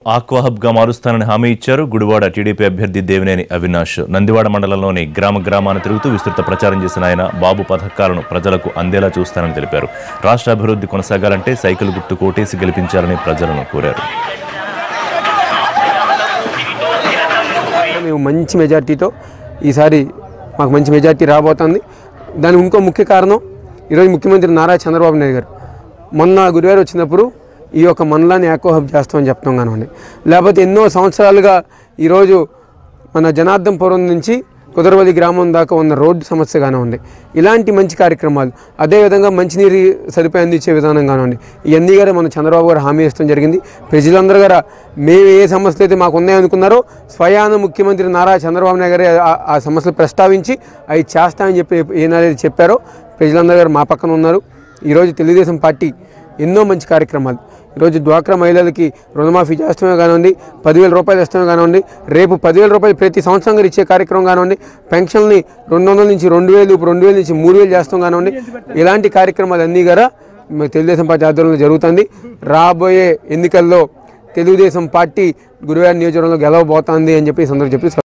aqua హబ్గా మారుస్తానని హామీ ఇచ్చారు గుడివాడ టీడీపీ అభ్యర్థి దేవినేని అవినాష్ నందివాడ మండలంలోని గ్రామ గ్రామాన్ని తిరుగుతూ విస్తృత ప్రచారం చేసిన ఆయన బాబు పథకాలను ప్రజలకు అందేలా చూస్తానని తెలిపారు రాష్ట్ర అభివృద్ధి కొనసాగాలంటే సైకిల్ గుర్తు కోటేసి గెలిపించాలని ప్రజలను కోరారు మేము మంచి మెజార్టీతో ఈసారి మాకు మంచి మెజార్టీ రాబోతుంది దానికి ఇంకో ముఖ్య కారణం ఈరోజు ముఖ్యమంత్రి నారా చంద్రబాబు నాయుడు గారు మొన్న గురువారు వచ్చినప్పుడు ఈ యొక్క మండలాన్ని యాకో హబ్ చేస్తామని చెప్తాం కానివ్వండి లేకపోతే ఎన్నో సంవత్సరాలుగా ఈరోజు మన జనార్దనపురం నుంచి కుదరవల్లి గ్రామం దాకా ఉన్న రోడ్డు సమస్య కానివ్వండి ఇలాంటి మంచి కార్యక్రమాలు అదేవిధంగా మంచినీరు సరిపోయి అందించే విధానం కానివ్వండి ఇవన్నీ కూడా మన చంద్రబాబు గారు హామీ ఇస్తాం జరిగింది ప్రజలందరూ కూడా మేము ఏ సమస్యలు అయితే మాకు ఉన్నాయనుకున్నారో స్వయాన ముఖ్యమంత్రి నారా చంద్రబాబు నాయుడు గారు ఆ- ఆ సమస్యలు ప్రస్తావించి అవి చేస్తామని చెప్పి ఏనాడైతే చెప్పారో ప్రజలందరూ గారు మా పక్కన ఉన్నారు ఈరోజు తెలుగుదేశం పార్టీ ఎన్నో మంచి కార్యక్రమాలు ఈరోజు డ్వాక్రా మహిళలకి రుణమాఫీ చేస్తామే కానివ్వండి పదివేల రూపాయలు ఇస్తామే కానివ్వండి రేపు పదివేల రూపాయలు ప్రతి సంవత్సరం గారు ఇచ్చే కార్యక్రమం కానివ్వండి పెన్షన్ని రెండు వందల నుంచి రెండు వేలు ఇప్పుడు రెండు వేల నుంచి మూడు వేలు చేస్తాం కానివ్వండి ఇలాంటి కార్యక్రమాలు అన్నీ కూడా మన తెలుగుదేశం పార్టీ ఆధ్వర్యంలో జరుగుతుంది రాబోయే ఎన్నికల్లో తెలుగుదేశం పార్టీ గురువారి నియోజకవర్గంలో గెలవబోతోంది అని చెప్పి ఈ సందర్భంగా చెప్పి